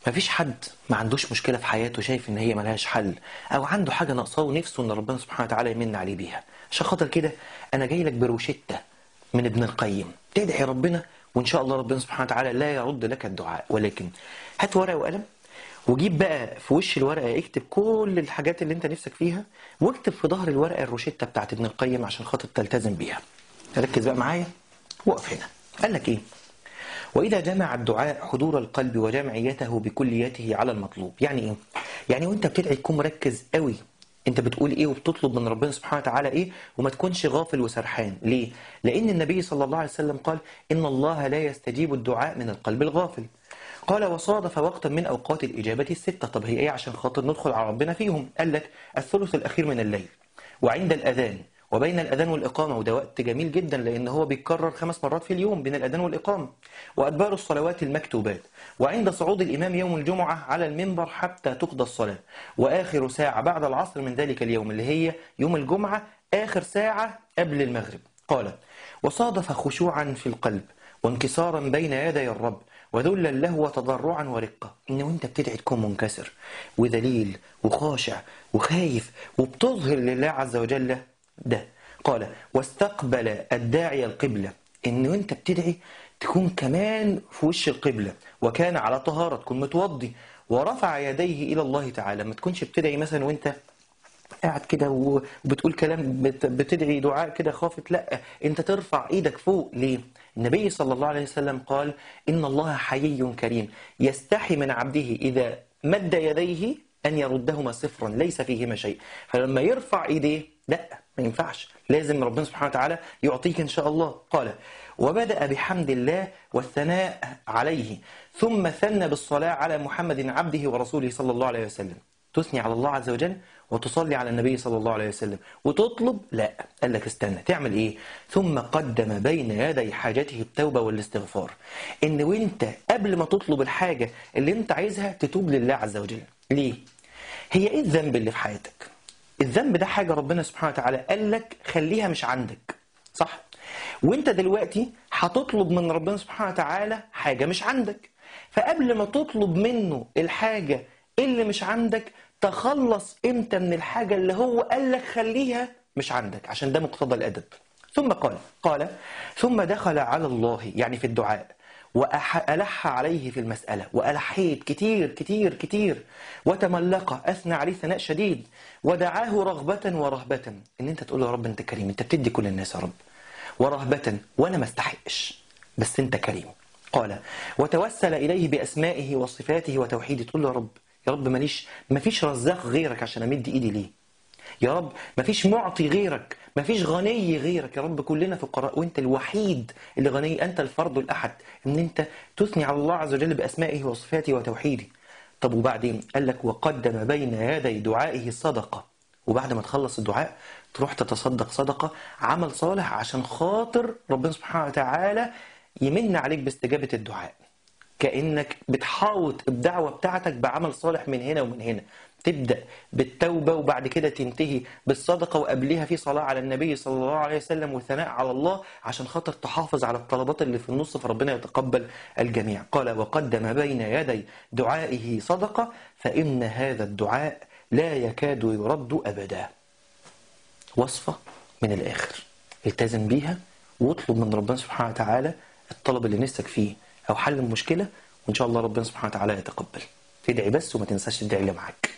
مفيش حد ما عندوش مشكلة في حياته شايف ان هي ملهاش حل او عنده حاجة ناقصاه ونفسه ان ربنا سبحانه وتعالى يمن عليه بيها عشان خاطر كده انا جاي لك بروشتة من ابن القيم تدعي ربنا وان شاء الله ربنا سبحانه وتعالى لا يرد لك الدعاء ولكن هات ورقة وقلم وجيب بقى في وش الورقة اكتب كل الحاجات اللي انت نفسك فيها واكتب في ظهر الورقة الروشتة بتاعت ابن القيم عشان خاطر تلتزم بيها ركز بقى معايا وقف هنا قال لك ايه وإذا جمع الدعاء حضور القلب وجمعيته بكليته على المطلوب يعني إيه؟ يعني وانت بتدعي تكون مركز قوي انت بتقول ايه وبتطلب من ربنا سبحانه وتعالى ايه وما تكونش غافل وسرحان ليه لان النبي صلى الله عليه وسلم قال ان الله لا يستجيب الدعاء من القلب الغافل قال وصادف وقتا من اوقات الاجابه السته طب هي ايه عشان خاطر ندخل على ربنا فيهم قال لك الثلث الاخير من الليل وعند الاذان وبين الأذان والإقامة وده وقت جميل جدا لأن هو بيتكرر خمس مرات في اليوم بين الأذان والإقامة وأدبار الصلوات المكتوبات وعند صعود الإمام يوم الجمعة على المنبر حتى تقضى الصلاة وآخر ساعة بعد العصر من ذلك اليوم اللي هي يوم الجمعة آخر ساعة قبل المغرب قال وصادف خشوعا في القلب وانكسارا بين يدي الرب وذلا له وتضرعا ورقة إن وانت بتدعي تكون منكسر وذليل وخاشع وخايف وبتظهر لله عز وجل ده قال واستقبل الداعي القبلة ان انت بتدعي تكون كمان في وش القبلة وكان على طهارة تكون متوضي ورفع يديه إلى الله تعالى ما تكونش بتدعي مثلا وانت قاعد كده وبتقول كلام بت- بتدعي دعاء كده خافت لا انت ترفع ايدك فوق ليه النبي صلى الله عليه وسلم قال ان الله حيي كريم يستحي من عبده اذا مد يديه ان يردهما صفرا ليس فيهما شيء فلما يرفع ايديه لا ما ينفعش لازم ربنا سبحانه وتعالى يعطيك ان شاء الله قال وبدأ بحمد الله والثناء عليه ثم ثنى بالصلاة على محمد عبده ورسوله صلى الله عليه وسلم تثني على الله عز وجل وتصلي على النبي صلى الله عليه وسلم وتطلب لا قال لك استنى تعمل ايه ثم قدم بين يدي حاجته التوبة والاستغفار ان وانت قبل ما تطلب الحاجة اللي انت عايزها تتوب لله عز وجل ليه هي ايه الذنب اللي في حياتك الذنب ده حاجة ربنا سبحانه وتعالى قال لك خليها مش عندك صح وانت دلوقتي هتطلب من ربنا سبحانه وتعالى حاجة مش عندك فقبل ما تطلب منه الحاجة اللي مش عندك تخلص امتى من الحاجة اللي هو قال لك خليها مش عندك عشان ده مقتضى الأدب ثم قال قال ثم دخل على الله يعني في الدعاء وألح عليه في المسألة وألحيت كتير كتير كتير وتملق أثنى عليه ثناء شديد ودعاه رغبة ورهبة إن أنت تقول له يا رب أنت كريم أنت بتدي كل الناس يا رب ورهبة وأنا ما استحقش بس أنت كريم قال وتوسل إليه بأسمائه وصفاته وتوحيده تقول له يا رب يا رب ماليش مفيش رزاق غيرك عشان أمد إيدي ليه يا رب مفيش معطي غيرك مفيش غني غيرك يا رب كلنا فقراء وانت الوحيد اللي غني انت الفرد الاحد ان انت تثني على الله عز وجل باسمائه وصفاته وتوحيده طب وبعدين قال لك وقدم بين يدي دعائه الصدقه وبعد ما تخلص الدعاء تروح تتصدق صدقه عمل صالح عشان خاطر ربنا سبحانه وتعالى يمن عليك باستجابه الدعاء كانك بتحاوط الدعوه بتاعتك بعمل صالح من هنا ومن هنا تبدا بالتوبه وبعد كده تنتهي بالصدقه وقبلها في صلاه على النبي صلى الله عليه وسلم والثناء على الله عشان خاطر تحافظ على الطلبات اللي في النص فربنا يتقبل الجميع قال وقدم بين يدي دعائه صدقه فان هذا الدعاء لا يكاد يرد ابدا وصفه من الاخر التزم بيها واطلب من ربنا سبحانه وتعالى الطلب اللي نفسك فيه او حل المشكله وان شاء الله ربنا سبحانه وتعالى يتقبل تدعي بس وما تنساش تدعي اللي معاك